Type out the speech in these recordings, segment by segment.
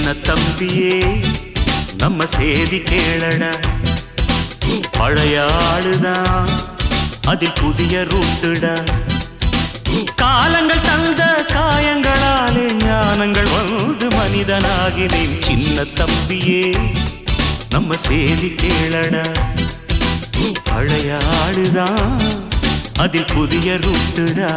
சின்ன தம்பியே நம்ம சேதி கேளடா பழைய ஆளுதான் அதில் புதிய ரூட்டுடா காலங்கள் தந்த காயங்களாலே ஞானங்கள் வந்து மனிதனாகினேன் சின்ன தம்பியே நம்ம சேதி கேளடா பழைய ஆளுதான் அதில் புதிய ரூட்டுடா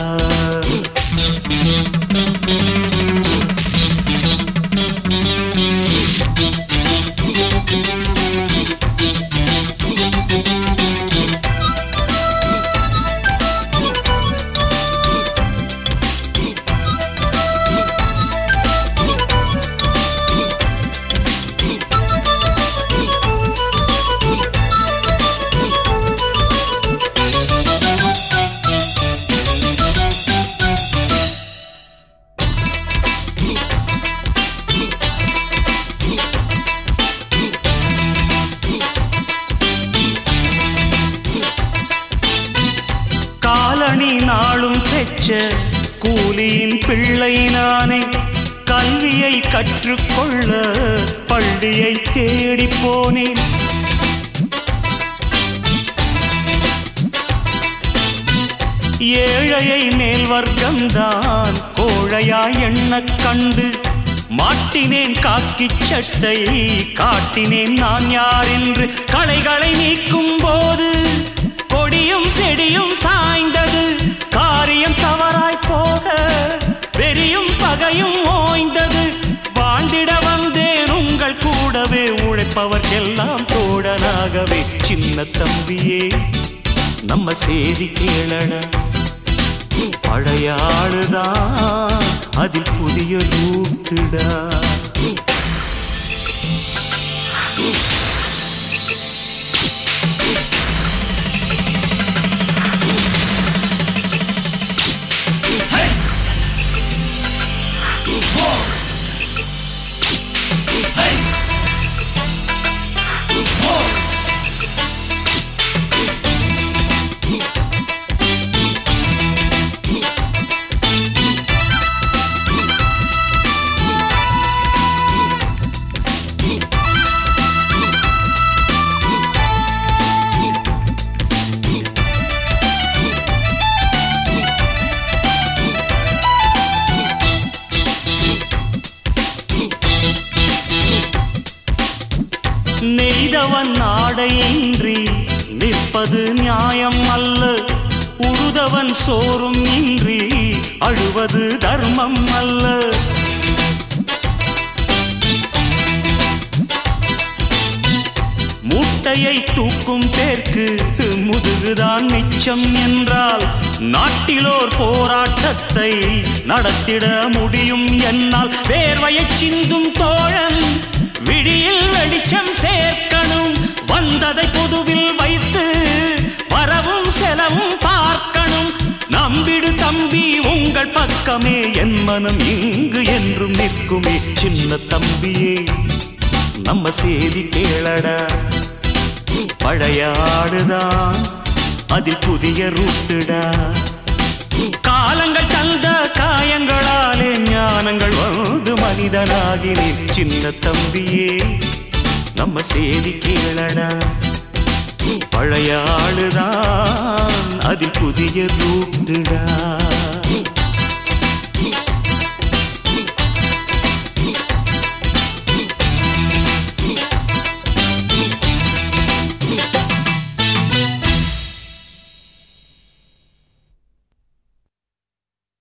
காலணி நாளும் பெற்ற கூலியின் பிள்ளை நானே கல்வியை கற்றுக்கொள்ள பள்ளியை தேடி போனேன் ஏழையை மேல் வர்க்கம்தான் கோழையா எண்ண கண்டு மாட்டினேன் காக்கி சட்டை காட்டினேன் நான் யார் என்று களைகளை நீக்கும் போது கொடியும் செடியும் சாய்ந்தது காரியம் தவறாய் போக வெறியும் பகையும் ஓய்ந்தது வாழ்ந்திட வந்தேன் உங்கள் கூடவே உழைப்பவர்க்கெல்லாம் தோழனாகவே சின்ன தம்பியே நம்ம செய்தி கேளட பழைய ஆளுதான் அதில் புதிய ரூட்டுடா நெய்தவன் ஆடையின்றி நிற்பது நியாயம் அல்ல உழுதவன் சோறும் இன்றி அழுவது தர்மம் அல்ல மூட்டையை தூக்கும் பேர்க்கு முதுகுதான் மிச்சம் என்றால் நாட்டிலோர் போராட்டத்தை நடத்திட முடியும் என்னால் வேர்வையை சிந்தும் தோழன் விழியில் வெளிச்சம் சேர்க்கணும் வந்ததை பொதுவில் வைத்து வரவும் செலவும் பார்க்கணும் நம்பிடு தம்பி உங்கள் பக்கமே என் மனம் இங்கு என்றும் நிற்குமே சின்ன தம்பியே நம்ம செய்தி கேளடா பழைய ஆடுதான் அதில் புதிய ரூட்டுடா காலங்கள் தந்த காயங்களாலே ஞானங்கள் வந்து மனிதனாகினேன் சின்ன தம்பியே நம்ம செய்தி கேளடா பழைய ஆளுதான் அதில் புதிய ரூட்டுடா